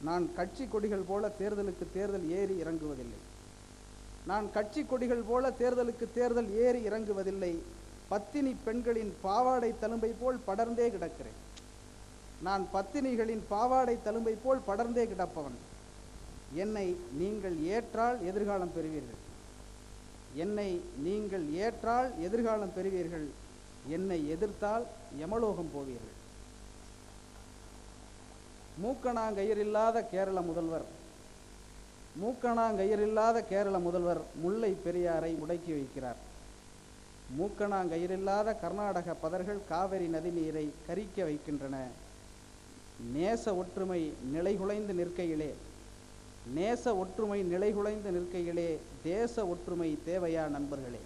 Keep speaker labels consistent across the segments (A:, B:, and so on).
A: நான் கட்சி கொடிகள் போல தேர்தலுக்கு தேர்தல் ஏறி இறங்குவதில்லை நான் கட்சி கொடிகள் போல தேர்தலுக்கு தேர்தல் ஏறி இறங்குவதில்லை பத்தினி பெண்களின் பாவாடை தழும்பை போல் படர்ந்தே கிடக்கிறேன் நான் பத்தினிகளின் பாவாடை தழும்பை போல் படர்ந்தே கிடப்பவன் என்னை நீங்கள் ஏற்றால் எதிர்காலம் பெறுவீர்கள் என்னை நீங்கள் ஏற்றால் எதிர்காலம் பெறுவீர்கள் என்னை எதிர்த்தால் யமலோகம் போவீர்கள் மூக்கணாங்கயிறில்லாத கேரள முதல்வர் மூக்கணாங்கயிறில்லாத கேரள முதல்வர் முல்லை பெரியாரை முடக்கி வைக்கிறார் மூக்கணாங்கயிறில்லாத கர்நாடக பதர்கள் காவிரி நதிநீரை கரிக்க வைக்கின்றன நேச ஒற்றுமை நிலைகுலைந்து நிற்கையிலே நேச ஒற்றுமை நிலைகுலைந்து நிற்கையிலே தேச ஒற்றுமை தேவையா நண்பர்களே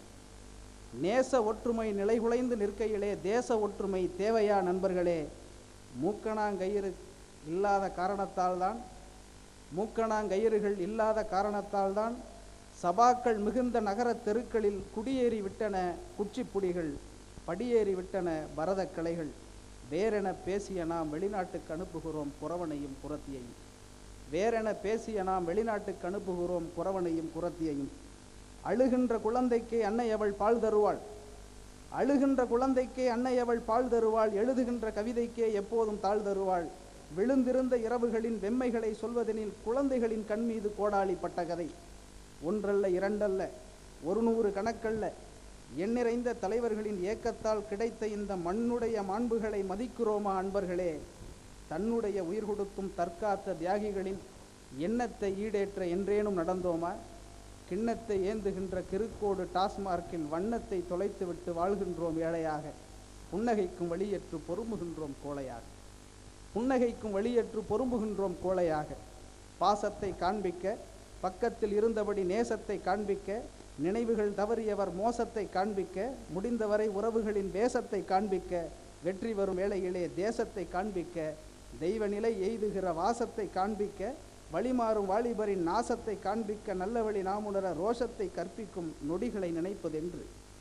A: நேச ஒற்றுமை நிலைகுலைந்து நிற்கையிலே தேச ஒற்றுமை தேவையா நண்பர்களே மூக்கணாங்கயிறு இல்லாத காரணத்தால்தான் மூக்கணாங்கயிறுகள் இல்லாத காரணத்தால்தான் சபாக்கள் மிகுந்த நகர தெருக்களில் குடியேறி விட்டன குச்சிப்புடிகள் படியேறி விட்டன பரத கலைகள் வேறென பேசிய நாம் வெளிநாட்டுக்கு அனுப்புகிறோம் குறவனையும் குரத்தியையும் வேறென பேசிய நாம் வெளிநாட்டுக்கு அனுப்புகிறோம் குறவனையும் குரத்தியையும் அழுகின்ற குழந்தைக்கு அன்னை அவள் பால் தருவாள் அழுகின்ற குழந்தைக்கே அன்னை அவள் பால் தருவாள் எழுதுகின்ற கவிதைக்கே எப்போதும் தாழ் தருவாள் விழுந்திருந்த இரவுகளின் வெம்மைகளை சொல்வதெனில் குழந்தைகளின் கண் மீது கோடாளி பட்ட கதை ஒன்றல்ல இரண்டல்ல ஒரு நூறு கணக்கல்ல எண்ணிறைந்த தலைவர்களின் ஏக்கத்தால் கிடைத்த இந்த மண்ணுடைய மாண்புகளை மதிக்கிறோமா அன்பர்களே தன்னுடைய உயிர் கொடுத்தும் தற்காத்த தியாகிகளின் எண்ணத்தை ஈடேற்ற என்றேனும் நடந்தோமா கிண்ணத்தை ஏந்துகின்ற கிறுக்கோடு டாஸ்மார்க்கில் வண்ணத்தை தொலைத்துவிட்டு வாழ்கின்றோம் ஏழையாக புன்னகைக்கும் வழியற்று பொறுமுகின்றோம் கோழையாக புன்னகைக்கும் வழியற்று பொறும்புகின்றோம் கோழையாக பாசத்தை காண்பிக்க பக்கத்தில் இருந்தபடி நேசத்தை காண்பிக்க நினைவுகள் தவறியவர் மோசத்தை காண்பிக்க முடிந்தவரை உறவுகளின் வேசத்தை காண்பிக்க வெற்றி வரும் வேளையிலே தேசத்தை காண்பிக்க தெய்வ நிலை எய்துகிற வாசத்தை காண்பிக்க வழிமாறும் வாலிபரின் நாசத்தை காண்பிக்க நல்ல வழி நாமுணர ரோஷத்தை கற்பிக்கும் நொடிகளை நினைப்பதென்று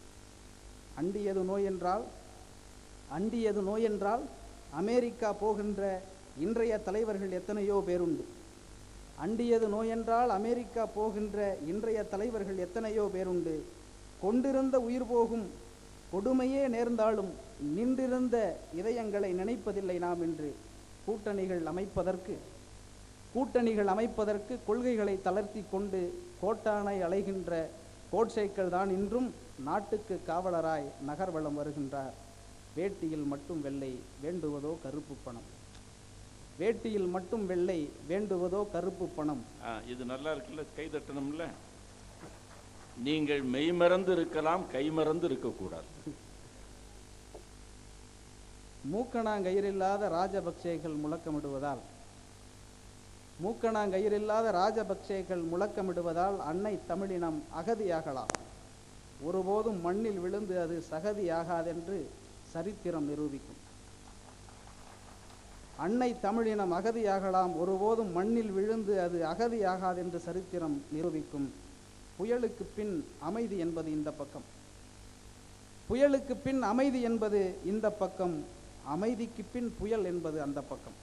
A: அண்டியது நோய் என்றால் அண்டியது நோய் என்றால் அமெரிக்கா போகின்ற இன்றைய தலைவர்கள் எத்தனையோ பேருண்டு அண்டியது நோயென்றால் அமெரிக்கா போகின்ற இன்றைய தலைவர்கள் எத்தனையோ பேருண்டு கொண்டிருந்த உயிர் போகும் கொடுமையே நேர்ந்தாலும் நின்றிருந்த இதயங்களை நினைப்பதில்லை நாம் என்று கூட்டணிகள் அமைப்பதற்கு கூட்டணிகள் அமைப்பதற்கு கொள்கைகளை தளர்த்தி கொண்டு கோட்டானை அலைகின்ற கோட்சைக்கள் தான் இன்றும் நாட்டுக்கு காவலராய் நகர்வலம் வருகின்றார் வேட்டியில் மட்டும் வெள்ளை வேண்டுவதோ கருப்பு பணம் வேட்டியில் மட்டும் வெள்ளை வேண்டுவதோ கருப்பு பணம்
B: ஆ, இது நல்லா இருக்குல்ல கை தட்டணும்ல நீங்கள் மெய்மறந்து இருக்கலாம் கைமறந்து இருக்கக்கூடாது
A: மூக்கணாங்கயிறில்லாத ராஜபக்சேகள் முழக்கமிடுவதால் மூக்கணாங்கயிறில்லாத ராஜபக்சேகள் முழக்கமிடுவதால் அன்னை தமிழினம் அகதியாகலாம் ஒருபோதும் மண்ணில் விழுந்து அது சகதியாகாதென்று சரித்திரம் நிரூபிக்கும் அன்னை தமிழினம் அகதியாகலாம் ஒருபோதும் மண்ணில் விழுந்து அது அகதியாகாதென்று சரித்திரம் நிரூபிக்கும் புயலுக்கு பின் அமைதி என்பது இந்த பக்கம் புயலுக்கு பின் அமைதி என்பது இந்த பக்கம் அமைதிக்கு பின் புயல் என்பது அந்த பக்கம்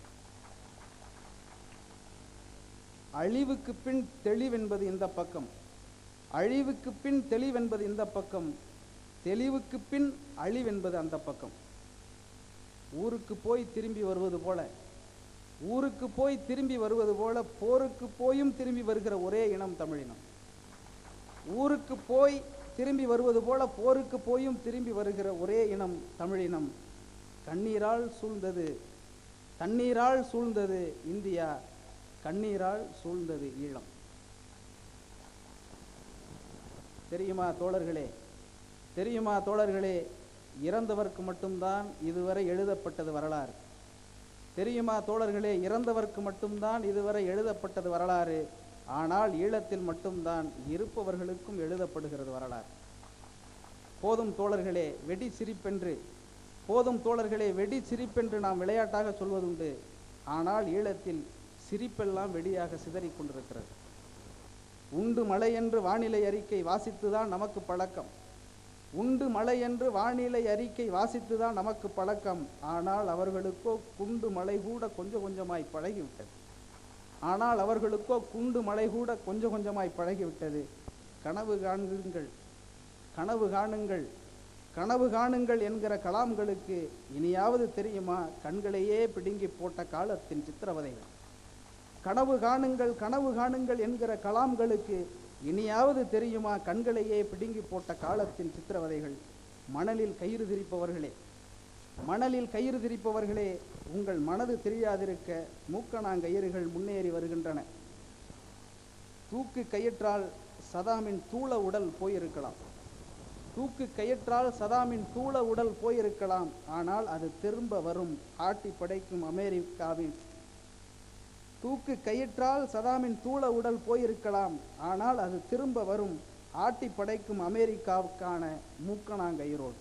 A: அழிவுக்கு பின் தெளிவென்பது இந்த பக்கம் அழிவுக்கு பின் தெளிவென்பது இந்த பக்கம் தெளிவுக்கு பின் அழிவென்பது அந்த பக்கம் ஊருக்கு போய் திரும்பி வருவது போல ஊருக்கு போய் திரும்பி வருவது போல போருக்கு போயும் திரும்பி வருகிற ஒரே இனம் தமிழினம் ஊருக்கு போய் திரும்பி வருவது போல போருக்கு போயும் திரும்பி வருகிற ஒரே இனம் தமிழினம் கண்ணீரால் சூழ்ந்தது தண்ணீரால் சூழ்ந்தது இந்தியா கண்ணீரால் சூழ்ந்தது ஈழம் தெரியுமா தோழர்களே தெரியுமா தோழர்களே இறந்தவர்க்கு மட்டும்தான் இதுவரை எழுதப்பட்டது வரலாறு தெரியுமா தோழர்களே இறந்தவர்க்கு மட்டும்தான் இதுவரை எழுதப்பட்டது வரலாறு ஆனால் ஈழத்தில் மட்டும்தான் இருப்பவர்களுக்கும் எழுதப்படுகிறது வரலாறு போதும் தோழர்களே வெடி சிரிப்பென்று போதும் தோழர்களே வெடி சிரிப்பென்று நாம் விளையாட்டாக சொல்வதுண்டு ஆனால் ஈழத்தில் சிரிப்பெல்லாம் வெடியாக சிதறிக் கொண்டிருக்கிறது உண்டு மழை என்று வானிலை அறிக்கை வாசித்துதான் நமக்கு பழக்கம் உண்டு மழை என்று வானிலை அறிக்கை வாசித்துதான் நமக்கு பழக்கம் ஆனால் அவர்களுக்கோ குண்டு மழை கூட கொஞ்சம் கொஞ்சமாய் பழகிவிட்டது ஆனால் அவர்களுக்கோ குண்டு மலை கூட கொஞ்சம் கொஞ்சமாய் பழகிவிட்டது கனவு காண்குங்கள் கனவு காணுங்கள் கனவு காணுங்கள் என்கிற கலாம்களுக்கு இனியாவது தெரியுமா கண்களையே பிடுங்கி போட்ட காலத்தின் சித்திரவதைகள் கனவு காணுங்கள் கனவு காணுங்கள் என்கிற கலாம்களுக்கு இனியாவது தெரியுமா கண்களையே பிடுங்கி போட்ட காலத்தின் சித்திரவதைகள் மணலில் கயிறு திரிப்பவர்களே மணலில் கயிறு திரிப்பவர்களே உங்கள் மனது தெரியாதிருக்க மூக்கணாங்கயிறுகள் முன்னேறி வருகின்றன தூக்கு கயிற்றால் சதாமின் தூள உடல் போயிருக்கலாம் தூக்கு கயிற்றால் சதாமின் தூள உடல் போயிருக்கலாம் ஆனால் அது திரும்ப வரும் ஆட்டி படைக்கும் அமெரிக்காவின் தூக்கு கயிற்றால் சதாமின் தூள உடல் போயிருக்கலாம் ஆனால் அது திரும்ப வரும் ஆட்டி படைக்கும் அமெரிக்காவுக்கான மூக்கணாங்கயிரோடு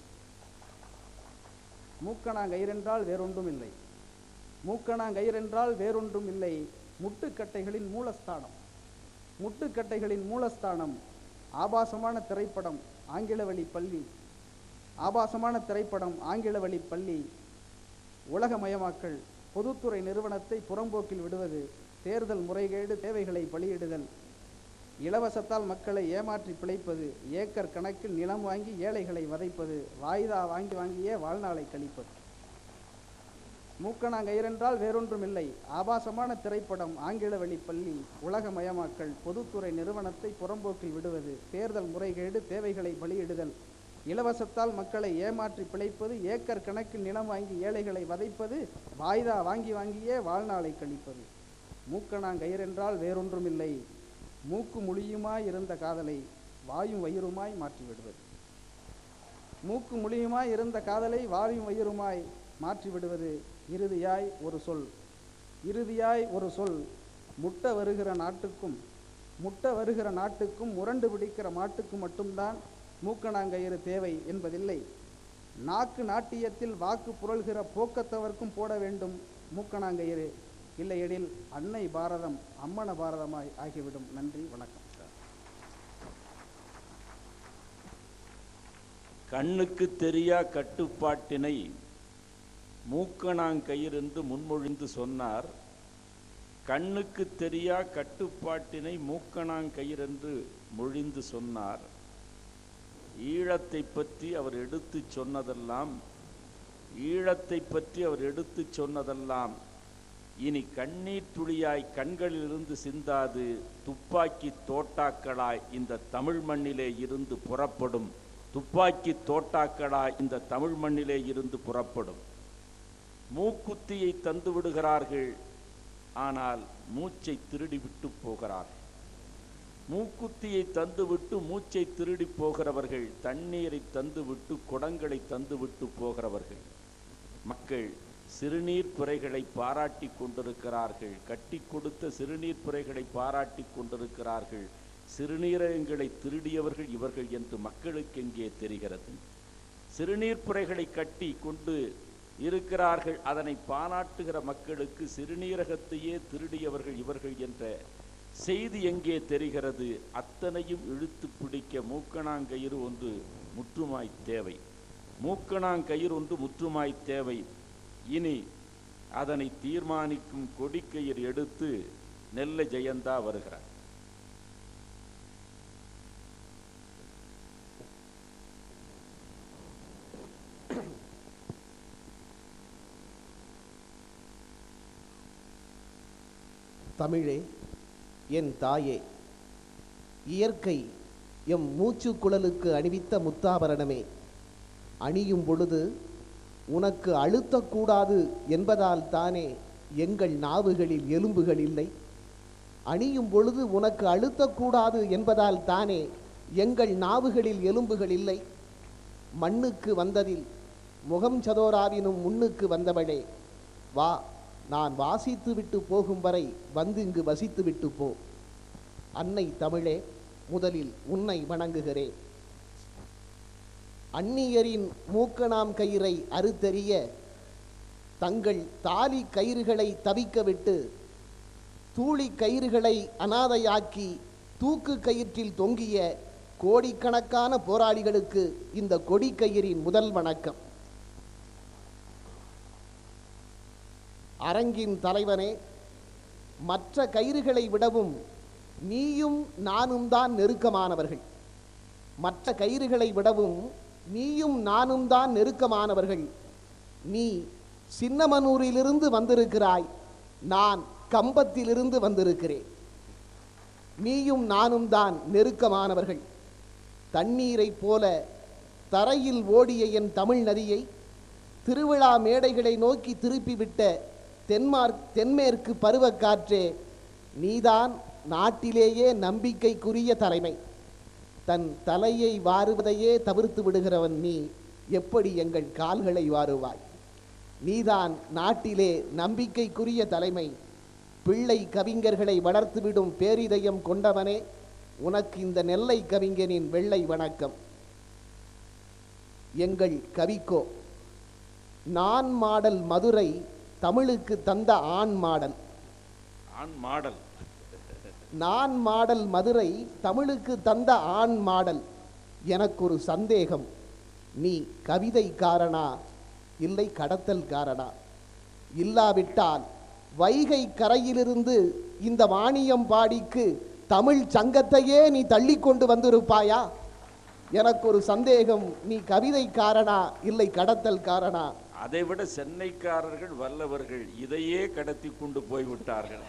A: மூக்கணாங்கயிறென்றால் வேறொன்றும் இல்லை மூக்கணாங்கயிறென்றால் வேறொன்றும் இல்லை முட்டுக்கட்டைகளின் மூலஸ்தானம் முட்டுக்கட்டைகளின் மூலஸ்தானம் ஆபாசமான திரைப்படம் ஆங்கில வழி பள்ளி ஆபாசமான திரைப்படம் ஆங்கில வழி பள்ளி உலகமயமாக்கல் பொதுத்துறை நிறுவனத்தை புறம்போக்கில் விடுவது தேர்தல் முறைகேடு தேவைகளை பலியிடுதல் இலவசத்தால் மக்களை ஏமாற்றி பிழைப்பது ஏக்கர் கணக்கில் நிலம் வாங்கி ஏழைகளை வதைப்பது வாய்தா வாங்கி வாங்கியே வாழ்நாளை கழிப்பது மூக்கணாங்கயிறென்றால் வேறொன்றும் இல்லை ஆபாசமான திரைப்படம் ஆங்கில வழி பள்ளி உலகமயமாக்கல் பொதுத்துறை நிறுவனத்தை புறம்போக்கில் விடுவது தேர்தல் முறைகேடு தேவைகளை பலியிடுதல் இலவசத்தால் மக்களை ஏமாற்றி பிழைப்பது ஏக்கர் கணக்கில் நிலம் வாங்கி ஏழைகளை வதைப்பது வாய்தா வாங்கி வாங்கியே வாழ்நாளை கழிப்பது மூக்கணாங்கயிறென்றால் வேறொன்றும் இல்லை மூக்கு முழியுமாய் இருந்த காதலை வாயும் வயிறுமாய் மாற்றி விடுவது மூக்கு முழியுமாய் இருந்த காதலை வாயும் வயிறுமாய் மாற்றி விடுவது இறுதியாய் ஒரு சொல் இறுதியாய் ஒரு சொல் முட்ட வருகிற நாட்டுக்கும் முட்ட வருகிற நாட்டுக்கும் முரண்டு பிடிக்கிற மாட்டுக்கும் மட்டும்தான் மூக்கணாங்கயிறு தேவை என்பதில்லை நாக்கு நாட்டியத்தில் வாக்கு புரள்கிற போக்கத்தவர்க்கும் போட வேண்டும் மூக்கணாங்கயிறு இல்லையெனில் அன்னை பாரதம் அம்மன பாரதமாய் ஆகிவிடும் நன்றி வணக்கம்
B: கண்ணுக்கு தெரியா கட்டுப்பாட்டினை மூக்கணாங்கயிறு என்று முன்மொழிந்து சொன்னார் கண்ணுக்கு தெரியா கட்டுப்பாட்டினை மூக்கணாங்கயிறு என்று மொழிந்து சொன்னார் ஈழத்தை பற்றி அவர் எடுத்துச் சொன்னதெல்லாம் ஈழத்தை பற்றி அவர் எடுத்துச் சொன்னதெல்லாம் இனி கண்ணீர் துளியாய் கண்களிலிருந்து சிந்தாது துப்பாக்கி தோட்டாக்களாய் இந்த தமிழ் மண்ணிலே இருந்து புறப்படும் துப்பாக்கி தோட்டாக்களாய் இந்த தமிழ் மண்ணிலே இருந்து புறப்படும் மூக்குத்தியை தந்து விடுகிறார்கள் ஆனால் மூச்சை திருடிவிட்டு போகிறார்கள் மூக்குத்தியை தந்துவிட்டு மூச்சை திருடி போகிறவர்கள் தண்ணீரை தந்துவிட்டு குடங்களை தந்துவிட்டு போகிறவர்கள் மக்கள் சிறுநீர் புரைகளை பாராட்டி கொண்டிருக்கிறார்கள் கட்டி கொடுத்த சிறுநீர் புரைகளை பாராட்டி கொண்டிருக்கிறார்கள் சிறுநீரகங்களை திருடியவர்கள் இவர்கள் என்று மக்களுக்கு எங்கே தெரிகிறது சிறுநீர் புரைகளை கட்டி கொண்டு இருக்கிறார்கள் அதனை பாராட்டுகிற மக்களுக்கு சிறுநீரகத்தையே திருடியவர்கள் இவர்கள் என்ற செய்தி எங்கே தெரிகிறது அத்தனையும் இழுத்து பிடிக்க மூக்கணாங்கயிறு ஒன்று முற்றுமாய் தேவை மூக்கணாங்கயிறு ஒன்று முற்றுமாய் தேவை இனி அதனை தீர்மானிக்கும் கொடிக்கயிறு எடுத்து நெல்ல ஜெயந்தா வருகிறார்
C: தமிழே என் தாயே இயற்கை எம் மூச்சு குழலுக்கு அணிவித்த முத்தாபரணமே அணியும் பொழுது உனக்கு அழுத்தக்கூடாது என்பதால் தானே எங்கள் நாவுகளில் எலும்புகள் இல்லை அணியும் பொழுது உனக்கு அழுத்தக்கூடாது என்பதால் தானே எங்கள் நாவுகளில் எலும்புகள் இல்லை மண்ணுக்கு வந்ததில் முகம் சதோராவினும் முன்னுக்கு வந்தவளே வா நான் வாசித்து விட்டு போகும் வரை வந்து இங்கு வசித்து விட்டு போ அன்னை தமிழே முதலில் உன்னை வணங்குகிறேன் அந்நியரின் மூக்கணாம் கயிறை அறுத்தெறிய தங்கள் தாலி கயிறுகளை தவிக்க விட்டு தூளி கயிறுகளை அனாதையாக்கி தூக்கு கயிற்றில் தொங்கிய கோடிக்கணக்கான போராளிகளுக்கு இந்த கொடிக்கயிறின் முதல் வணக்கம் அரங்கின் தலைவனே மற்ற கயிறுகளை விடவும் நீயும் நானும் தான் நெருக்கமானவர்கள் மற்ற கயிறுகளை விடவும் நீயும் நானும் தான் நெருக்கமானவர்கள் நீ சின்னமனூரிலிருந்து வந்திருக்கிறாய் நான் கம்பத்திலிருந்து வந்திருக்கிறேன் நீயும் நானும் தான் நெருக்கமானவர்கள் தண்ணீரைப் போல தரையில் ஓடிய என் தமிழ் நதியை திருவிழா மேடைகளை நோக்கி திருப்பிவிட்ட தென்மார்க் தென்மேற்கு பருவக்காற்றே நீதான் நாட்டிலேயே நம்பிக்கைக்குரிய தலைமை தன் தலையை வாருவதையே தவிர்த்து விடுகிறவன் நீ எப்படி எங்கள் கால்களை வாருவாய் நீதான் நாட்டிலே நம்பிக்கைக்குரிய தலைமை பிள்ளை கவிஞர்களை வளர்த்துவிடும் பேரிதயம் கொண்டவனே உனக்கு இந்த நெல்லை கவிஞனின் வெள்ளை வணக்கம் எங்கள் கவிக்கோ நான் மாடல் மதுரை தமிழுக்கு தந்த ஆண் மாடல்
B: ஆண் மாடல்
C: நான் மாடல் மதுரை தமிழுக்கு தந்த ஆண் மாடல் எனக்கு ஒரு சந்தேகம் நீ கவிதைக்காரனா இல்லை கடத்தல்காரனா இல்லாவிட்டால் வைகை கரையிலிருந்து இந்த வாணியம்பாடிக்கு தமிழ் சங்கத்தையே நீ தள்ளி கொண்டு வந்திருப்பாயா எனக்கு ஒரு சந்தேகம் நீ கவிதைக்காரனா இல்லை கடத்தல்காரனா
B: அதைவிட சென்னைக்காரர்கள் வல்லவர்கள் இதையே கடத்தி கொண்டு போய்விட்டார்கள்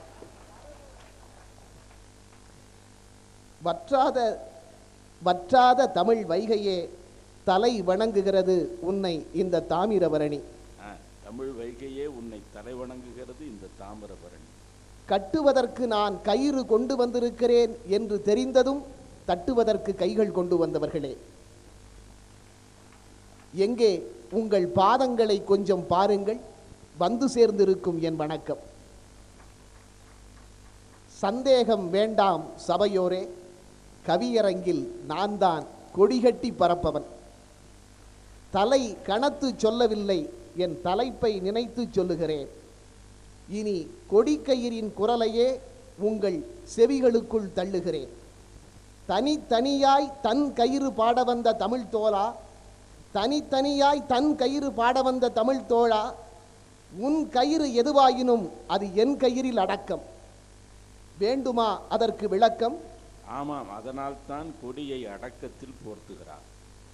C: வற்றாத வற்றாத தமிழ் வைகையே தலை வணங்குகிறது உன்னை இந்த தாமிரபரணி
B: ஆ, தமிழ் வைகையே உன்னை தலை வணங்குகிறது இந்த தாமிரபரணி
C: கட்டுவதற்கு நான் கயிறு கொண்டு வந்திருக்கிறேன் என்று தெரிந்ததும் தட்டுவதற்கு கைகள் கொண்டு வந்தவர்களே எங்கே உங்கள் பாதங்களை கொஞ்சம் பாருங்கள் வந்து சேர்ந்திருக்கும் என் வணக்கம் சந்தேகம் வேண்டாம் சபையோரே கவியரங்கில் நான் தான் கொடிகட்டி பறப்பவன் தலை கணத்து சொல்லவில்லை என் தலைப்பை நினைத்து சொல்லுகிறேன் இனி கொடிக்கயிறின் குரலையே உங்கள் செவிகளுக்குள் தள்ளுகிறேன் தனித்தனியாய் தன் கயிறு பாட வந்த தமிழ் தோழா தனித்தனியாய் தன் கயிறு பாட வந்த தமிழ் தோழா உன் கயிறு எதுவாயினும் அது என் கயிறில் அடக்கம் வேண்டுமா அதற்கு விளக்கம்
B: ஆமாம் அதனால்தான் கொடியை அடக்கத்தில் போர்த்துகிறார்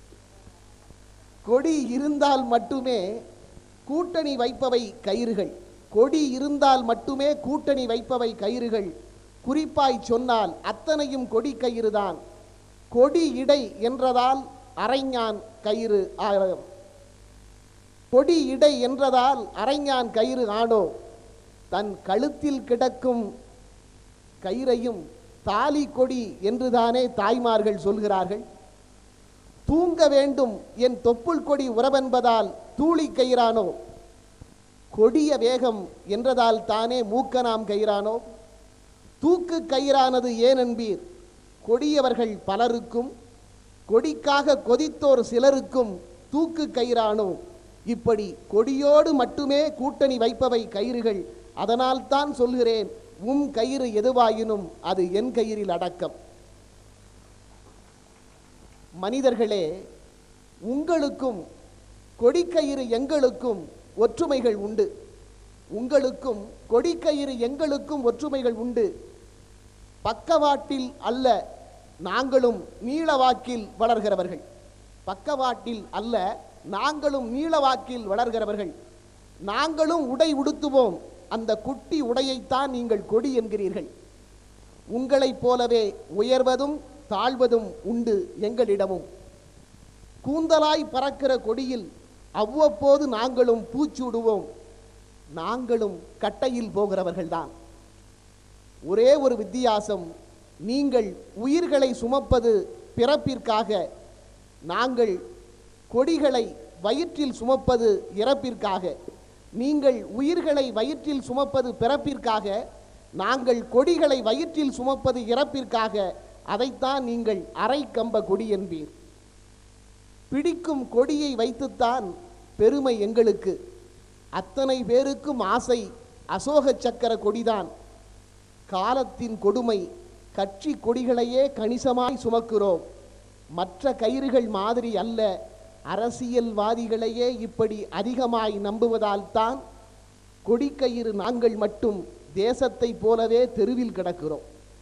C: கொடி இருந்தால் மட்டுமே கூட்டணி வைப்பவை கயிறுகள் கொடி இருந்தால் மட்டுமே கூட்டணி வைப்பவை கயிறுகள் குறிப்பாய் சொன்னால் அத்தனையும் கொடி கயிறுதான் கொடி இடை என்றதால் அரைஞான் கயிறு ஆ- கொடி இடை என்றதால் அரைஞான் கயிறு ஆனோ தன் கழுத்தில் கிடக்கும் கயிறையும் தாலி கொடி என்றுதானே தாய்மார்கள் சொல்கிறார்கள் தூங்க வேண்டும் என் தொப்புள் கொடி உறவென்பதால் தூளி கயிறானோ கொடிய வேகம் என்றதால் தானே மூக்கனாம் கயிறானோ தூக்கு கயிறானது ஏன் என்பீர் கொடியவர்கள் பலருக்கும் கொடிக்காக கொதித்தோர் சிலருக்கும் தூக்கு கயிறானோ இப்படி கொடியோடு மட்டுமே கூட்டணி வைப்பவை கயிறுகள் அதனால்தான் சொல்கிறேன் உம் கயிறு எதுவாயினும் அது என் கயிறில் அடக்கம் மனிதர்களே உங்களுக்கும் கொடிக்கயிறு எங்களுக்கும் ஒற்றுமைகள் உண்டு உங்களுக்கும் கொடிக்கயிறு எங்களுக்கும் ஒற்றுமைகள் உண்டு பக்கவாட்டில் அல்ல நாங்களும் நீளவாக்கில் வளர்கிறவர்கள் பக்கவாட்டில் அல்ல நாங்களும் நீளவாக்கில் வளர்கிறவர்கள் நாங்களும் உடை உடுத்துவோம் அந்த குட்டி உடையைத்தான் நீங்கள் கொடி என்கிறீர்கள் உங்களைப் போலவே உயர்வதும் தாழ்வதும் உண்டு எங்களிடமும் கூந்தலாய் பறக்கிற கொடியில் அவ்வப்போது நாங்களும் பூச்சூடுவோம் நாங்களும் கட்டையில் போகிறவர்கள்தான் ஒரே ஒரு வித்தியாசம் நீங்கள் உயிர்களை சுமப்பது பிறப்பிற்காக நாங்கள் கொடிகளை வயிற்றில் சுமப்பது இறப்பிற்காக நீங்கள் உயிர்களை வயிற்றில் சுமப்பது பிறப்பிற்காக நாங்கள் கொடிகளை வயிற்றில் சுமப்பது இறப்பிற்காக அதைத்தான் நீங்கள் அரை கம்ப கொடி என்பீர் பிடிக்கும் கொடியை வைத்துத்தான் பெருமை எங்களுக்கு அத்தனை பேருக்கும் ஆசை அசோக சக்கர கொடிதான் காலத்தின் கொடுமை கட்சி கொடிகளையே கணிசமாய் சுமக்கிறோம் மற்ற கயிறுகள் மாதிரி அல்ல அரசியல்வாதிகளையே இப்படி அதிகமாய் நம்புவதால் தான் கொடிக்கயிறு நாங்கள் மட்டும் தேசத்தை போலவே தெருவில் கிடக்கிறோம்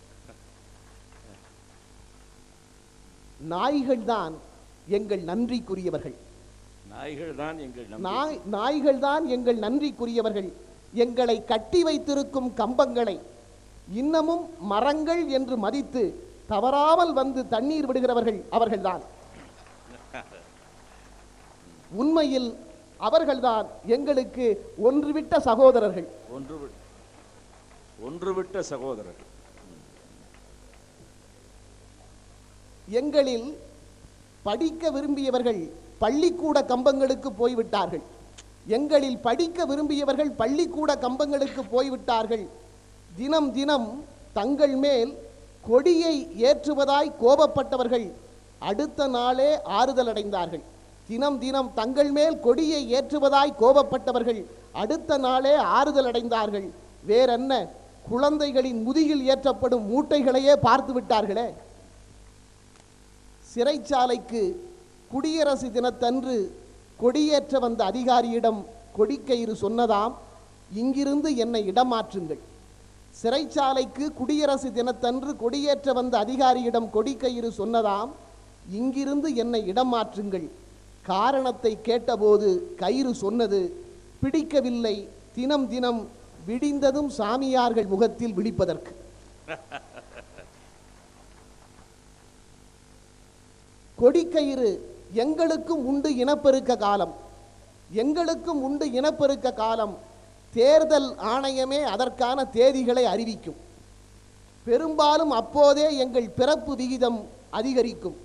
C: நாய்கள்தான் எங்கள் நன்றிக்குரியவர்கள்
B: நாய்கள் தான் எங்கள் நம்பிக்கை.
C: நாய் நாய்கள்தான் எங்கள் நன்றிக்குரியவர்கள் எங்களை கட்டி வைத்திருக்கும் கம்பங்களை இன்னமும் மரங்கள் என்று மதித்து தவறாமல் வந்து தண்ணீர் விடுகிறவர்கள் அவர்கள்தான் உண்மையில் அவர்கள்தான் எங்களுக்கு ஒன்றுவிட்ட சகோதரர்கள்
B: ஒன்று விட்- ஒன்று விட்ட சகோதரர்கள்
C: எங்களில் படிக்க விரும்பியவர்கள் பள்ளிக்கூட கம்பங்களுக்கு போய்விட்டார்கள் எங்களில் படிக்க விரும்பியவர்கள் பள்ளிக்கூட கம்பங்களுக்கு போய்விட்டார்கள் தினம் தினம் தங்கள் மேல் கொடியை ஏற்றுவதாய் கோபப்பட்டவர்கள் அடுத்த நாளே ஆறுதல் அடைந்தார்கள் தினம் தினம் தங்கள் மேல் கொடியை ஏற்றுவதாய் கோபப்பட்டவர்கள் அடுத்த நாளே ஆறுதல் அடைந்தார்கள் வேறென்ன குழந்தைகளின் முதுகில் ஏற்றப்படும் மூட்டைகளையே பார்த்து விட்டார்களே சிறைச்சாலைக்கு குடியரசு தினத்தன்று கொடியேற்ற வந்த அதிகாரியிடம் கொடிக்கயிறு சொன்னதாம் இங்கிருந்து என்னை இடமாற்றுங்கள் சிறைச்சாலைக்கு குடியரசு தினத்தன்று கொடியேற்ற வந்த அதிகாரியிடம் கொடிக்கயிறு சொன்னதாம் இங்கிருந்து என்னை இடமாற்றுங்கள் காரணத்தை கேட்டபோது கயிறு சொன்னது பிடிக்கவில்லை தினம் தினம் விடிந்ததும் சாமியார்கள் முகத்தில் விழிப்பதற்கு கொடிக்கயிறு எங்களுக்கும் உண்டு இனப்பெருக்க காலம் எங்களுக்கும் உண்டு இனப்பெருக்க காலம் தேர்தல் ஆணையமே அதற்கான தேதிகளை அறிவிக்கும் பெரும்பாலும் அப்போதே எங்கள் பிறப்பு விகிதம் அதிகரிக்கும்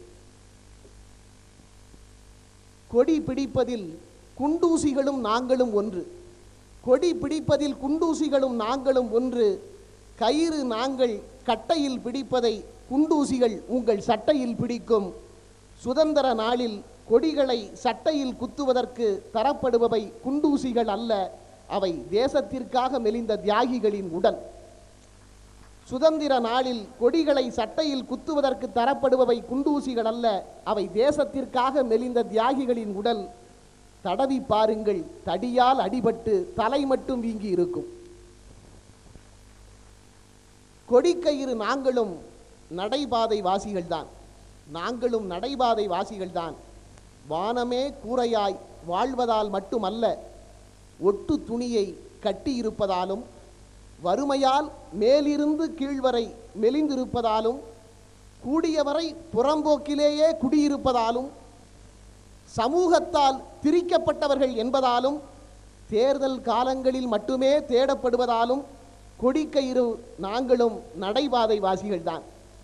C: கொடி பிடிப்பதில் குண்டூசிகளும் நாங்களும் ஒன்று கொடி பிடிப்பதில் குண்டூசிகளும் நாங்களும் ஒன்று கயிறு நாங்கள் கட்டையில் பிடிப்பதை குண்டூசிகள் உங்கள் சட்டையில் பிடிக்கும் சுதந்திர நாளில் கொடிகளை சட்டையில் குத்துவதற்கு தரப்படுபவை குண்டூசிகள் அல்ல அவை தேசத்திற்காக மெலிந்த தியாகிகளின் உடல் சுதந்திர நாளில் கொடிகளை சட்டையில் குத்துவதற்கு தரப்படுபவை குண்டூசிகள் அல்ல அவை தேசத்திற்காக மெலிந்த தியாகிகளின் உடல் தடவி பாருங்கள் தடியால் அடிபட்டு தலை மட்டும் வீங்கி இருக்கும் கொடிக்கயிறு நாங்களும் நடைபாதை வாசிகள்தான் நாங்களும் நடைபாதை வாசிகள்தான் வானமே கூரையாய் வாழ்வதால் மட்டுமல்ல ஒட்டு துணியை கட்டியிருப்பதாலும் வறுமையால் மேலிருந்து கீழ்வரை மெலிந்திருப்பதாலும் கூடியவரை புறம்போக்கிலேயே குடியிருப்பதாலும் சமூகத்தால் திரிக்கப்பட்டவர்கள் என்பதாலும் தேர்தல் காலங்களில் மட்டுமே தேடப்படுவதாலும் கொடிக்கயிறு நாங்களும் நடைபாதை வாசிகள்தான்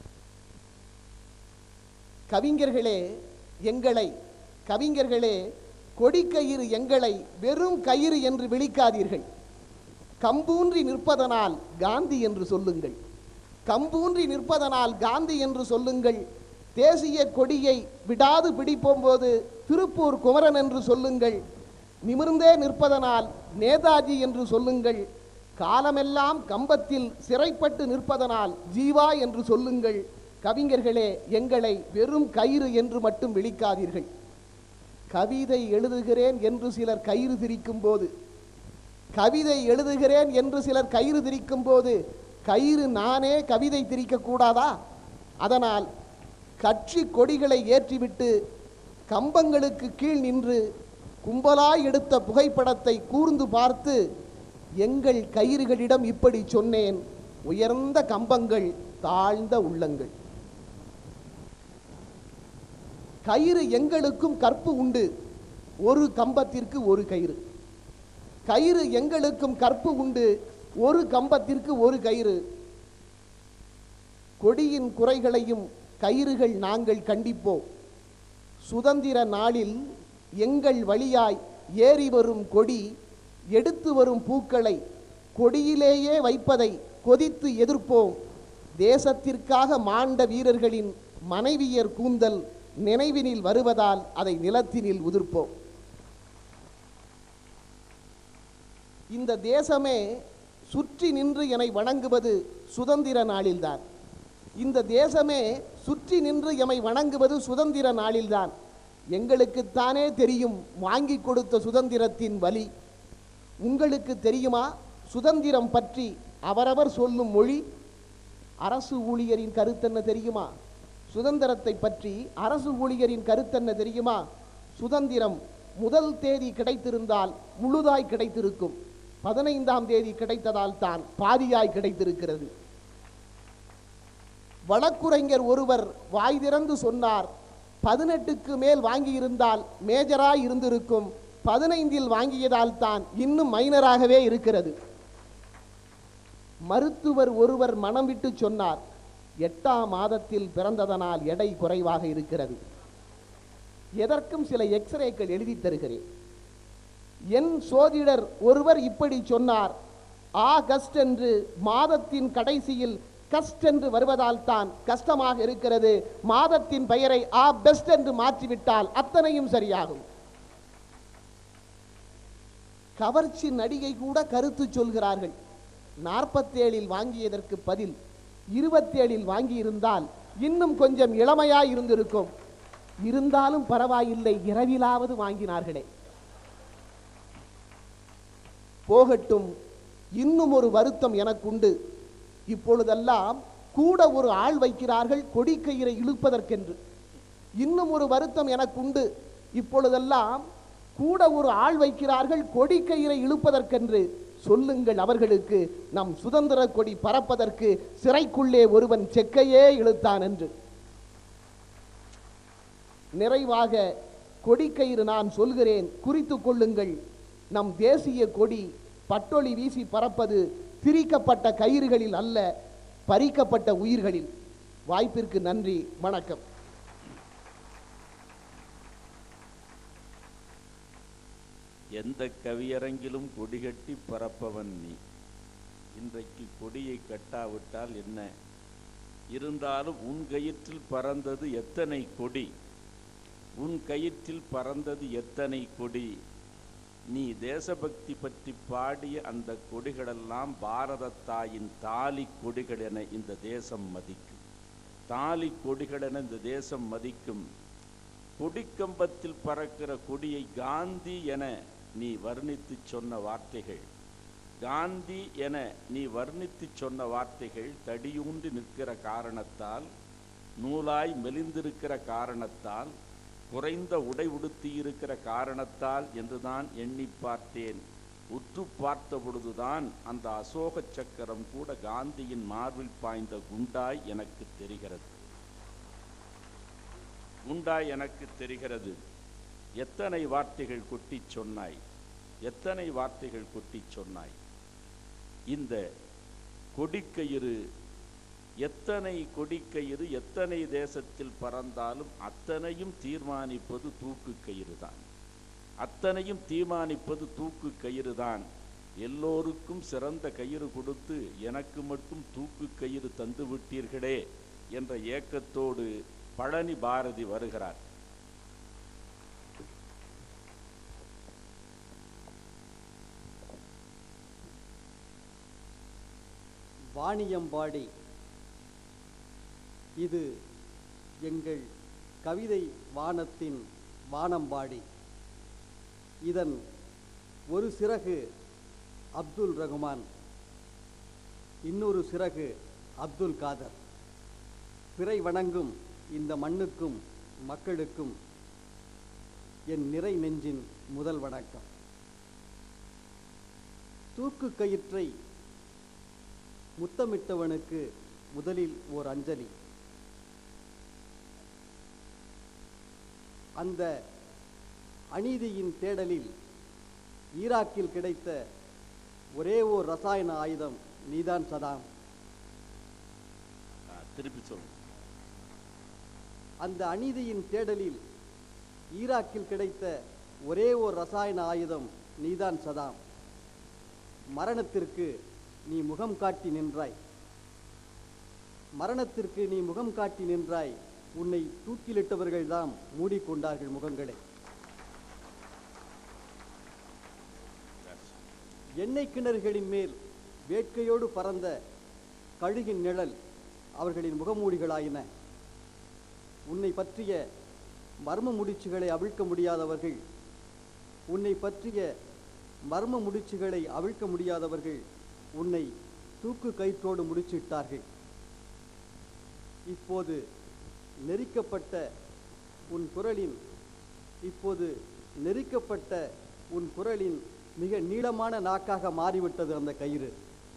C: கவிஞர்களே எங்களை கவிஞர்களே கொடிக்கயிறு எங்களை வெறும் கயிறு என்று விழிக்காதீர்கள் கம்பூன்றி நிற்பதனால் காந்தி என்று சொல்லுங்கள் கம்பூன்றி நிற்பதனால் காந்தி என்று சொல்லுங்கள் தேசிய கொடியை விடாது பிடிப்போம் போது திருப்பூர் குமரன் என்று சொல்லுங்கள் நிமிர்ந்தே நிற்பதனால் நேதாஜி என்று சொல்லுங்கள் காலமெல்லாம் கம்பத்தில் சிறைப்பட்டு நிற்பதனால் ஜீவா என்று சொல்லுங்கள் கவிஞர்களே எங்களை வெறும் கயிறு என்று மட்டும் விழிக்காதீர்கள் கவிதை எழுதுகிறேன் என்று சிலர் கயிறு திரிக்கும் போது கவிதை எழுதுகிறேன் என்று சிலர் கயிறு திரிக்கும் போது கயிறு நானே கவிதை திரிக்க கூடாதா அதனால் கட்சி கொடிகளை ஏற்றிவிட்டு கம்பங்களுக்கு கீழ் நின்று கும்பலாய் எடுத்த புகைப்படத்தை கூர்ந்து பார்த்து எங்கள் கயிறுகளிடம் இப்படி சொன்னேன் உயர்ந்த கம்பங்கள் தாழ்ந்த உள்ளங்கள் கயிறு எங்களுக்கும் கற்பு உண்டு ஒரு கம்பத்திற்கு ஒரு கயிறு கயிறு எங்களுக்கும் கற்பு உண்டு ஒரு கம்பத்திற்கு ஒரு கயிறு கொடியின் குறைகளையும் கயிறுகள் நாங்கள் கண்டிப்போம் சுதந்திர நாளில் எங்கள் வழியாய் ஏறி வரும் கொடி எடுத்து வரும் பூக்களை கொடியிலேயே வைப்பதை கொதித்து எதிர்ப்போம் தேசத்திற்காக மாண்ட வீரர்களின் மனைவியர் கூந்தல் நினைவினில் வருவதால் அதை நிலத்தினில் உதிர்ப்போம் இந்த தேசமே சுற்றி நின்று என்னை வணங்குவது சுதந்திர நாளில்தான் இந்த தேசமே சுற்றி நின்று எமை வணங்குவது சுதந்திர நாளில்தான் எங்களுக்குத்தானே தெரியும் வாங்கி கொடுத்த சுதந்திரத்தின் வலி உங்களுக்கு தெரியுமா சுதந்திரம் பற்றி அவரவர் சொல்லும் மொழி அரசு ஊழியரின் கருத்தென்ன தெரியுமா சுதந்திரத்தை பற்றி அரசு ஊழியரின் கருத்தென்ன தெரியுமா சுதந்திரம் முதல் தேதி கிடைத்திருந்தால் முழுதாய் கிடைத்திருக்கும் பதினைந்தாம் தேதி கிடைத்ததால் தான் பாதியாய் கிடைத்திருக்கிறது வழக்குரைஞர் ஒருவர் வாய் திறந்து சொன்னார் பதினெட்டுக்கு மேல் வாங்கியிருந்தால் மேஜராய் இருந்திருக்கும் பதினைந்தில் வாங்கியதால் தான் இன்னும் மைனராகவே இருக்கிறது மருத்துவர் ஒருவர் மனம் விட்டு சொன்னார் எட்டாம் மாதத்தில் பிறந்ததனால் எடை குறைவாக இருக்கிறது எதற்கும் சில எக்ஸ்ரேக்கள் எழுதி தருகிறேன் என் சோதிடர் ஒருவர் இப்படி சொன்னார் ஆகஸ்ட் என்று மாதத்தின் கடைசியில் கஸ்ட் என்று வருவதால் தான் கஷ்டமாக இருக்கிறது மாதத்தின் பெயரை ஆ பெஸ்ட் என்று மாற்றிவிட்டால் அத்தனையும் சரியாகும் கவர்ச்சி நடிகை கூட கருத்து சொல்கிறார்கள் நாற்பத்தேழில் வாங்கியதற்கு பதில் இருபத்தேழில் வாங்கியிருந்தால் இன்னும் கொஞ்சம் இளமையாய் இருந்திருக்கும் இருந்தாலும் பரவாயில்லை இரவிலாவது வாங்கினார்களே போகட்டும் இன்னும் ஒரு வருத்தம் எனக்குண்டு இப்பொழுதெல்லாம் கூட ஒரு ஆள் வைக்கிறார்கள் கொடிக்கயிறை இழுப்பதற்கென்று இன்னும் ஒரு வருத்தம் எனக்குண்டு இப்பொழுதெல்லாம் கூட ஒரு ஆள் வைக்கிறார்கள் கொடிக்கயிறை இழுப்பதற்கென்று சொல்லுங்கள் அவர்களுக்கு நம் சுதந்திர கொடி பறப்பதற்கு சிறைக்குள்ளே ஒருவன் செக்கையே இழுத்தான் என்று நிறைவாக கொடிக்கயிறு நான் சொல்கிறேன் குறித்து கொள்ளுங்கள் நம் தேசிய கொடி பட்டொளி வீசி பறப்பது திரிக்கப்பட்ட கயிறுகளில் அல்ல பறிக்கப்பட்ட உயிர்களில் வாய்ப்பிற்கு நன்றி வணக்கம்
B: எந்த கவியரங்கிலும் கொடிகட்டி பறப்பவன் நீ இன்றைக்கு கொடியை கட்டாவிட்டால் என்ன இருந்தாலும் உன் கயிற்றில் பறந்தது எத்தனை கொடி உன் கயிற்றில் பறந்தது எத்தனை கொடி நீ தேசபக்தி பற்றி பாடிய அந்த கொடிகளெல்லாம் பாரத தாயின் தாலி கொடிகள் என இந்த தேசம் மதிக்கும் தாலி கொடிகள் என இந்த தேசம் மதிக்கும் கொடிக்கம்பத்தில் பறக்கிற கொடியை காந்தி என நீ வர்ணித்துச் சொன்ன வார்த்தைகள் காந்தி என நீ வர்ணித்துச் சொன்ன வார்த்தைகள் தடியூன்றி நிற்கிற காரணத்தால் நூலாய் மெலிந்திருக்கிற காரணத்தால் குறைந்த உடை உடுத்தியிருக்கிற காரணத்தால் என்றுதான் எண்ணி பார்த்தேன் உற்று பார்த்த பொழுதுதான் அந்த அசோக சக்கரம் கூட காந்தியின் மார்பில் பாய்ந்த குண்டாய் எனக்கு தெரிகிறது குண்டாய் எனக்கு தெரிகிறது எத்தனை வார்த்தைகள் கொட்டிச் சொன்னாய் எத்தனை வார்த்தைகள் கொட்டிச் சொன்னாய் இந்த கொடிக்கயிறு எத்தனை கொடிக்கயிறு எத்தனை தேசத்தில் பறந்தாலும் அத்தனையும் தீர்மானிப்பது தூக்கு கயிறு தான் அத்தனையும் தீர்மானிப்பது தூக்கு கயிறு தான் எல்லோருக்கும் சிறந்த கயிறு கொடுத்து எனக்கு மட்டும் தூக்கு கயிறு தந்து விட்டீர்களே என்ற ஏக்கத்தோடு பழனி பாரதி வருகிறார்
A: வாணியம்பாடி இது எங்கள் கவிதை வானத்தின் வானம்பாடி இதன் ஒரு சிறகு அப்துல் ரகுமான் இன்னொரு சிறகு அப்துல் காதர் பிறை வணங்கும் இந்த மண்ணுக்கும் மக்களுக்கும் என் நிறை நெஞ்சின் முதல் வணக்கம் தூக்கு கயிற்றை முத்தமிட்டவனுக்கு முதலில் ஓர் அஞ்சலி அந்த அநீதியின் தேடலில் ஈராக்கில் கிடைத்த ஒரே ஓர் ரசாயன ஆயுதம் நீதான் சதாம்
B: ஆ, திருப்பி சொல்லுங்க
A: அந்த அநீதியின் தேடலில் ஈராக்கில் கிடைத்த ஒரே ஓர் ரசாயன ஆயுதம் நீதான் சதாம் மரணத்திற்கு நீ முகம் காட்டி நின்றாய் மரணத்திற்கு நீ முகம் காட்டி நின்றாய் உன்னை தூக்கிலிட்டவர்கள்தாம் மூடிக்கொண்டார்கள் முகங்களை எண்ணெய் கிணறுகளின் மேல் வேட்கையோடு பறந்த கழுகின் நிழல் அவர்களின் முகமூடிகளாயின உன்னை பற்றிய மர்ம முடிச்சுகளை அவிழ்க்க முடியாதவர்கள் உன்னை பற்றிய மர்ம முடிச்சுகளை அவிழ்க்க முடியாதவர்கள் உன்னை
D: தூக்கு கயிற்றோடு முடிச்சிட்டார்கள் இப்போது நெரிக்கப்பட்ட உன் குரலின் இப்போது நெரிக்கப்பட்ட உன் குரலின் மிக நீளமான நாக்காக மாறிவிட்டது அந்த கயிறு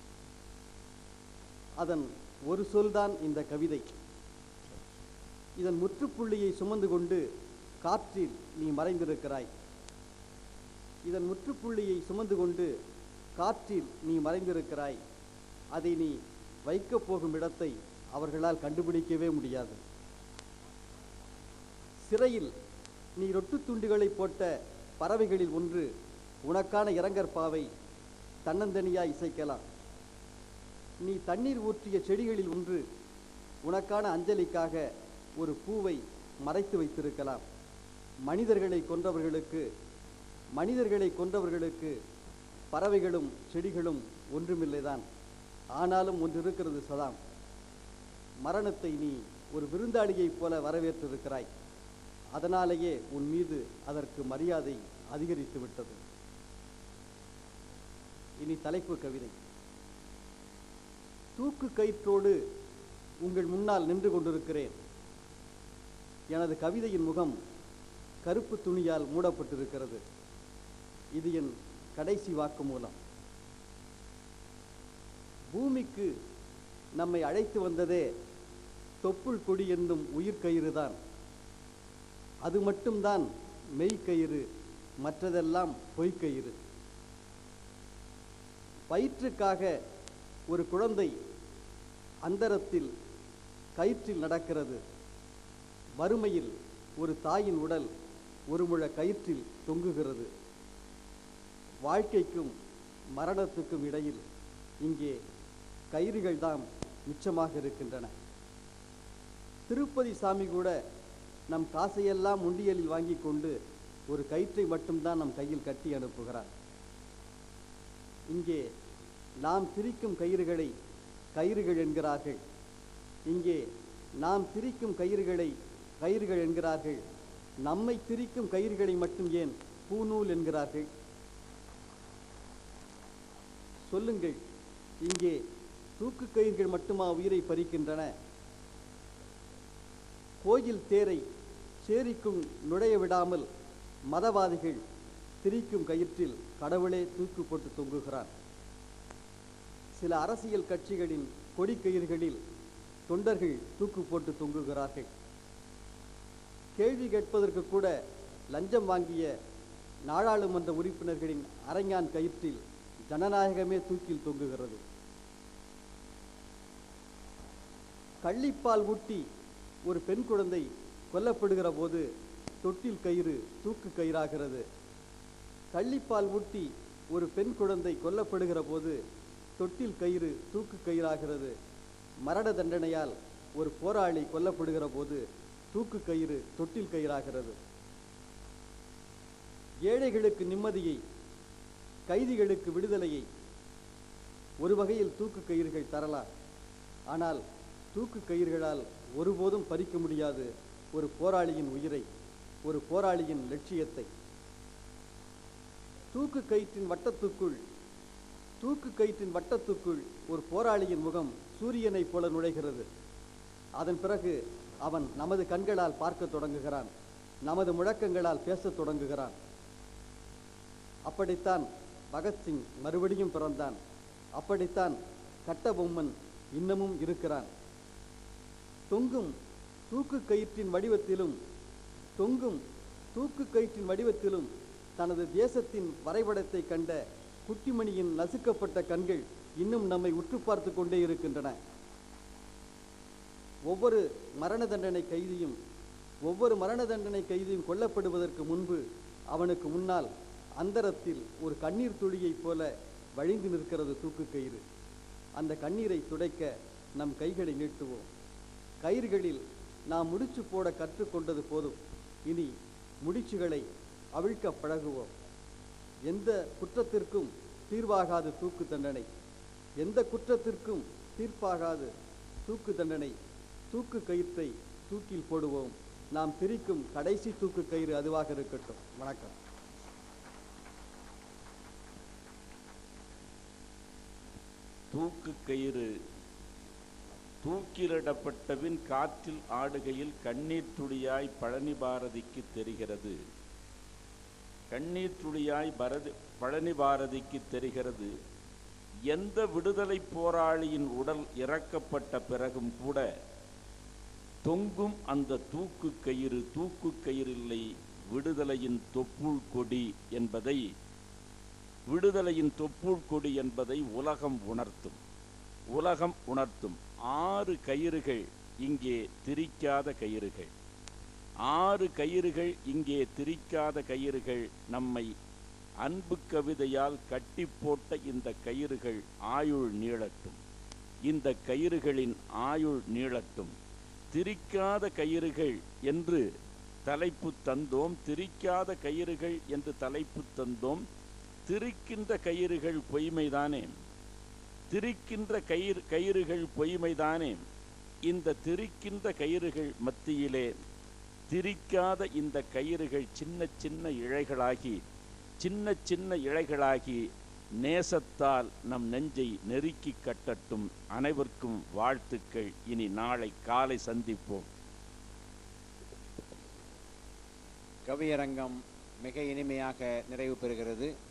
D: அதன் ஒரு சொல்தான் இந்த கவிதை இதன் முற்றுப்புள்ளியை சுமந்து கொண்டு காற்றில் நீ மறைந்திருக்கிறாய் இதன் முற்றுப்புள்ளியை சுமந்து கொண்டு காற்றில் நீ மறைந்திருக்கிறாய் அதை நீ வைக்கப் போகும் இடத்தை அவர்களால் கண்டுபிடிக்கவே முடியாது சிறையில் நீ ரொட்டு துண்டுகளை போட்ட பறவைகளில் ஒன்று உனக்கான இரங்கற்பாவை தன்னந்தனியாய் இசைக்கலாம் நீ தண்ணீர் ஊற்றிய செடிகளில் ஒன்று உனக்கான அஞ்சலிக்காக ஒரு பூவை மறைத்து வைத்திருக்கலாம் மனிதர்களை கொன்றவர்களுக்கு மனிதர்களை கொன்றவர்களுக்கு பறவைகளும் செடிகளும் ஒன்றுமில்லைதான் ஆனாலும் ஒன்று இருக்கிறது சதாம் மரணத்தை நீ ஒரு விருந்தாளியைப் போல வரவேற்றிருக்கிறாய் அதனாலேயே உன் மீது அதற்கு மரியாதை அதிகரித்து விட்டது இனி தலைப்பு கவிதை தூக்கு கயிற்றோடு உங்கள் முன்னால் நின்று கொண்டிருக்கிறேன் எனது கவிதையின் முகம் கருப்பு துணியால் மூடப்பட்டிருக்கிறது இது என் கடைசி வாக்குமூலம் பூமிக்கு நம்மை அழைத்து வந்ததே தொப்புள் கொடி என்னும் உயிர்க்கயிறுதான் அது மட்டும்தான் மெய்க்கயிறு மற்றதெல்லாம் பொய்க்கயிறு வயிற்றுக்காக ஒரு குழந்தை அந்தரத்தில் கயிற்றில் நடக்கிறது வறுமையில் ஒரு தாயின் உடல் ஒரு முழ கயிற்றில் தொங்குகிறது வாழ்க்கைக்கும் மரணத்துக்கும் இடையில் இங்கே கயிறுகள் தான் மிச்சமாக இருக்கின்றன திருப்பதி சாமி கூட நம் காசையெல்லாம் உண்டியலில் வாங்கி கொண்டு ஒரு கயிற்றை மட்டும்தான் நம் கையில் கட்டி அனுப்புகிறார் இங்கே நாம் திரிக்கும் கயிறுகளை கயிறுகள் என்கிறார்கள் இங்கே நாம் திரிக்கும் கயிறுகளை கயிறுகள் என்கிறார்கள் நம்மை திரிக்கும் கயிறுகளை மட்டும் ஏன் பூநூல் என்கிறார்கள் சொல்லுங்கள் இங்கே தூக்கு கயிறுகள் மட்டுமா உயிரை பறிக்கின்றன கோயில் தேரை சேரிக்கும் நுழைய விடாமல் மதவாதிகள் திரிக்கும் கயிற்றில் கடவுளே தூக்கு போட்டு தொங்குகிறான் சில அரசியல் கட்சிகளின் கொடி கயிறுகளில் தொண்டர்கள் தூக்கு போட்டு தொங்குகிறார்கள் கேள்வி கேட்பதற்கு கூட லஞ்சம் வாங்கிய நாடாளுமன்ற உறுப்பினர்களின் அரங்கான் கயிற்றில் ஜனநாயகமே தூக்கில் தொங்குகிறது கள்ளிப்பால் ஊட்டி ஒரு பெண் குழந்தை கொல்லப்படுகிற போது தொட்டில் கயிறு தூக்கு கயிறாகிறது கள்ளிப்பால் ஊட்டி ஒரு பெண் குழந்தை கொல்லப்படுகிற போது தொட்டில் கயிறு தூக்கு கயிறாகிறது மரண தண்டனையால் ஒரு போராளி கொல்லப்படுகிற போது தூக்கு கயிறு தொட்டில் கயிறாகிறது ஏழைகளுக்கு நிம்மதியை கைதிகளுக்கு விடுதலையை ஒரு வகையில் தூக்கு கயிறுகள் தரலாம் ஆனால் தூக்கு கயிறுகளால் ஒருபோதும் பறிக்க முடியாது ஒரு போராளியின் உயிரை ஒரு போராளியின் லட்சியத்தை தூக்கு கயிற்றின் வட்டத்துக்குள் தூக்கு கயிற்றின் வட்டத்துக்குள் ஒரு போராளியின் முகம் சூரியனைப் போல நுழைகிறது அதன் பிறகு அவன் நமது கண்களால் பார்க்கத் தொடங்குகிறான் நமது முழக்கங்களால் பேசத் தொடங்குகிறான் அப்படித்தான் பகத்சிங் மறுபடியும் பிறந்தான் அப்படித்தான் கட்டபொம்மன் இன்னமும் இருக்கிறான் தொங்கும் தூக்கு கயிற்றின் வடிவத்திலும் தொங்கும் தூக்கு கயிற்றின் வடிவத்திலும் தனது தேசத்தின் வரைபடத்தை கண்ட குட்டிமணியின் நசுக்கப்பட்ட கண்கள் இன்னும் நம்மை உற்று பார்த்து கொண்டே இருக்கின்றன ஒவ்வொரு மரண தண்டனை கைதியும் ஒவ்வொரு மரண தண்டனை கைதியும் கொல்லப்படுவதற்கு முன்பு அவனுக்கு முன்னால் அந்தரத்தில் ஒரு கண்ணீர் துளியைப் போல வழிந்து நிற்கிறது தூக்கு கயிறு அந்த கண்ணீரை துடைக்க நம் கைகளை நீட்டுவோம் கயிறுகளில் நாம் முடிச்சு போட கற்றுக்கொண்டது போதும் இனி முடிச்சுகளை அவிழ்க்க பழகுவோம் எந்த குற்றத்திற்கும் தீர்வாகாது தூக்கு தண்டனை எந்த குற்றத்திற்கும் தீர்ப்பாகாது தூக்கு தண்டனை தூக்கு கயிற்றை தூக்கில் போடுவோம் நாம் பிரிக்கும் கடைசி தூக்கு கயிறு அதுவாக இருக்கட்டும் வணக்கம்
B: தூக்கு கயிறு தூக்கிலிடப்பட்டபின் காற்றில் ஆடுகையில் கண்ணீர் துளியாய் பழனி பாரதிக்கு தெரிகிறது கண்ணீர் துளியாய் பரதி பழனி பாரதிக்கு தெரிகிறது எந்த விடுதலை போராளியின் உடல் இறக்கப்பட்ட பிறகும் கூட தொங்கும் அந்த தூக்கு கயிறு தூக்கு கயிறில்லை விடுதலையின் தொப்புள் கொடி என்பதை விடுதலையின் தொப்புள் கொடி என்பதை உலகம் உணர்த்தும் உலகம் உணர்த்தும் ஆறு கயிறுகள் இங்கே திரிக்காத கயிறுகள் ஆறு கயிறுகள் இங்கே திரிக்காத கயிறுகள் நம்மை அன்பு கவிதையால் கட்டி போட்ட இந்த கயிறுகள் ஆயுள் நீளட்டும் இந்த கயிறுகளின் ஆயுள் நீளட்டும் திரிக்காத கயிறுகள் என்று தலைப்பு தந்தோம் திரிக்காத கயிறுகள் என்று தலைப்பு தந்தோம் திரிக்கின்ற கயிறுகள் பொய்மைதானே திரிக்கின்ற கயிறு கயிறுகள் பொய்மைதானே இந்த திரிக்கின்ற கயிறுகள் மத்தியிலே திரிக்காத இந்த கயிறுகள் சின்ன சின்ன இழைகளாகி சின்ன சின்ன இழைகளாகி நேசத்தால் நம் நெஞ்சை நெருக்கி கட்டட்டும் அனைவருக்கும் வாழ்த்துக்கள் இனி நாளை காலை சந்திப்போம்
E: கவியரங்கம் மிக இனிமையாக நிறைவு பெறுகிறது